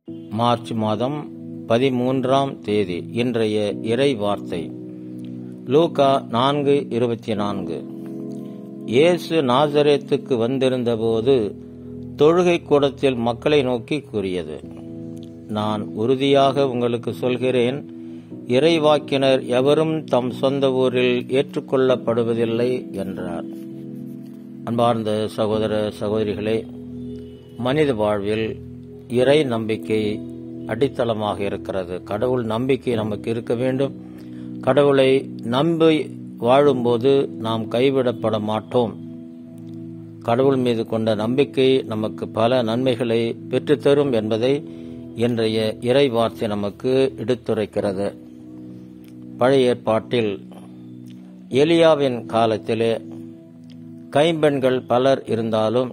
March மாதம் பதிமூன்றாம் தேதி இன்றைய இறை வார்த்தை லூகா நான்கு இருபத்தி நான்கு இயேசு நாசரேத்துக்கு வந்திருந்தபோது தொழுகை கூடத்தில் மக்களை நோக்கி கூறியது நான் உறுதியாக உங்களுக்கு சொல்கிறேன் இறைவாக்கினர் எவரும் தம் சொந்த ஊரில் ஏற்றுக்கொள்ளப்படுவதில்லை என்றார் அன்பார்ந்த சகோதர சகோதரிகளே மனித வாழ்வில் இறை நம்பிக்கை அடித்தளமாக இருக்கிறது கடவுள் நம்பிக்கை நமக்கு இருக்க வேண்டும் கடவுளை நம்பி வாழும்போது நாம் கைவிடப்பட மாட்டோம் கடவுள் மீது கொண்ட நம்பிக்கை நமக்கு பல நன்மைகளை பெற்றுத்தரும் என்பதை இன்றைய இறை வார்த்தை நமக்கு எடுத்துரைக்கிறது பழைய ஏற்பாட்டில் எலியாவின் காலத்திலே கைம்பெண்கள் பலர் இருந்தாலும்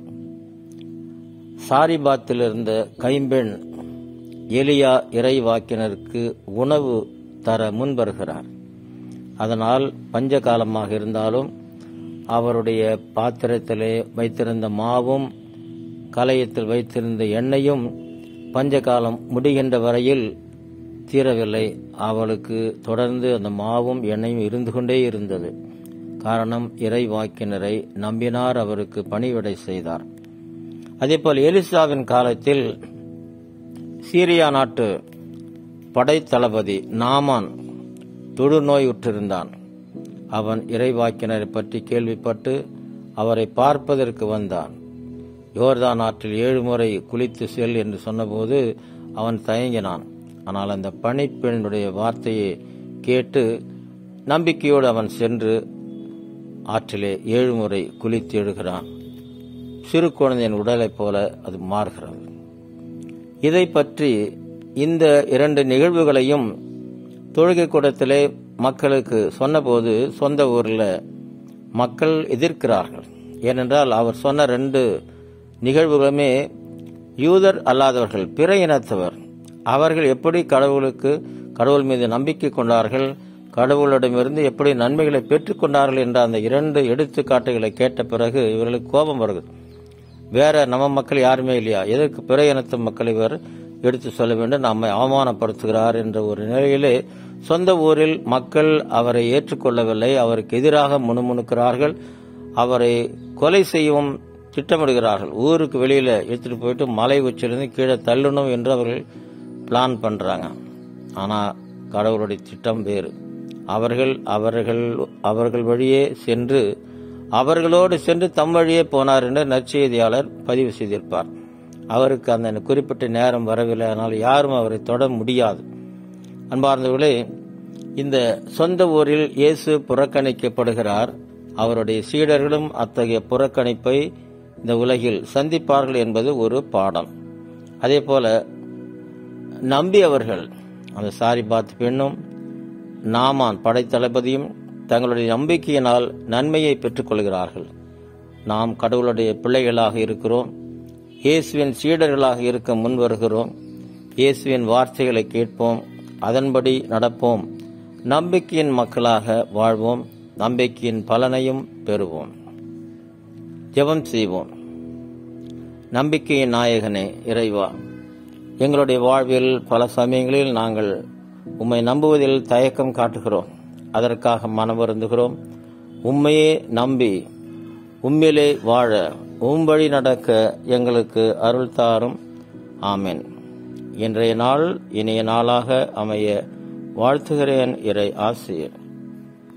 சாரிபாத்தில் இருந்த கைம்பெண் எலியா இறைவாக்கினருக்கு உணவு தர முன்வருகிறார் அதனால் பஞ்ச காலமாக இருந்தாலும் அவருடைய பாத்திரத்திலே வைத்திருந்த மாவும் கலையத்தில் வைத்திருந்த எண்ணெயும் பஞ்சகாலம் முடிகின்ற வரையில் தீரவில்லை அவளுக்கு தொடர்ந்து அந்த மாவும் எண்ணெயும் இருந்து கொண்டே இருந்தது காரணம் இறை வாக்கினரை நம்பினார் அவருக்கு பணிவிடை செய்தார் அதேபோல் எலிசாவின் காலத்தில் சீரியா நாட்டு படைத்தளபதி நாமான் தொழுநோய் உற்றிருந்தான் அவன் இறைவாக்கினரை பற்றி கேள்விப்பட்டு அவரை பார்ப்பதற்கு வந்தான் யோர்தான் ஆற்றில் ஏழு முறை குளித்து செல் என்று சொன்னபோது அவன் தயங்கினான் ஆனால் அந்த பணிப்பெண்ணுடைய வார்த்தையை கேட்டு நம்பிக்கையோடு அவன் சென்று ஆற்றிலே ஏழு முறை குளித்து எழுகிறான் சிறு குழந்தையின் உடலைப் போல அது மாறுகிறது இதை பற்றி இந்த இரண்டு நிகழ்வுகளையும் தொழுகை கூடத்திலே மக்களுக்கு சொன்னபோது சொந்த ஊரில் மக்கள் எதிர்க்கிறார்கள் ஏனென்றால் அவர் சொன்ன ரெண்டு நிகழ்வுகளுமே யூதர் அல்லாதவர்கள் பிற இனத்தவர் அவர்கள் எப்படி கடவுளுக்கு கடவுள் மீது நம்பிக்கை கொண்டார்கள் கடவுளிடமிருந்து எப்படி நன்மைகளை பெற்றுக்கொண்டார்கள் என்ற அந்த இரண்டு எடுத்துக்காட்டுகளை கேட்ட பிறகு இவர்களுக்கு கோபம் வருகிறது வேற நம்ம மக்கள் யாருமே இல்லையா எதற்கு பிற இனத்து மக்கள் இவர் எடுத்து சொல்ல வேண்டும் நம்மை அவமானப்படுத்துகிறார் என்ற ஒரு நிலையிலே சொந்த ஊரில் மக்கள் அவரை ஏற்றுக்கொள்ளவில்லை அவருக்கு எதிராக முணுமுணுக்கிறார்கள் அவரை கொலை செய்யவும் திட்டமிடுகிறார்கள் ஊருக்கு வெளியில எடுத்துட்டு போயிட்டு மலை உச்சிலிருந்து கீழே தள்ளணும் என்று அவர்கள் பிளான் பண்றாங்க ஆனா கடவுளுடைய திட்டம் வேறு அவர்கள் அவர்கள் அவர்கள் வழியே சென்று அவர்களோடு சென்று தம் வழியே போனார் என்று நற்செய்தியாளர் பதிவு செய்திருப்பார் அவருக்கு அந்த குறிப்பிட்ட நேரம் வரவில்லை ஆனால் யாரும் அவரை தொட முடியாது அன்பார்ந்தவர்களே இந்த சொந்த ஊரில் இயேசு புறக்கணிக்கப்படுகிறார் அவருடைய சீடர்களும் அத்தகைய புறக்கணிப்பை இந்த உலகில் சந்திப்பார்கள் என்பது ஒரு பாடம் அதே போல நம்பியவர்கள் அந்த சாரிபாத் பெண்ணும் நாமான் படைத்தளபதியும் தங்களுடைய நம்பிக்கையினால் நன்மையை பெற்றுக்கொள்கிறார்கள் நாம் கடவுளுடைய பிள்ளைகளாக இருக்கிறோம் இயேசுவின் சீடர்களாக இருக்க முன் வருகிறோம் இயேசுவின் வார்த்தைகளை கேட்போம் அதன்படி நடப்போம் நம்பிக்கையின் மக்களாக வாழ்வோம் நம்பிக்கையின் பலனையும் பெறுவோம் ஜெபம் செய்வோம் நம்பிக்கையின் நாயகனே இறைவா எங்களுடைய வாழ்வில் பல சமயங்களில் நாங்கள் உம்மை நம்புவதில் தயக்கம் காட்டுகிறோம் அதற்காக மனம் வருந்துகிறோம் உண்மையே நம்பி உம்மிலே வாழ உம் வழி நடக்க எங்களுக்கு அருள் தாரும் ஆமென் இன்றைய நாள் இனிய நாளாக அமைய வாழ்த்துகிறேன் இறை ஆசிரியர்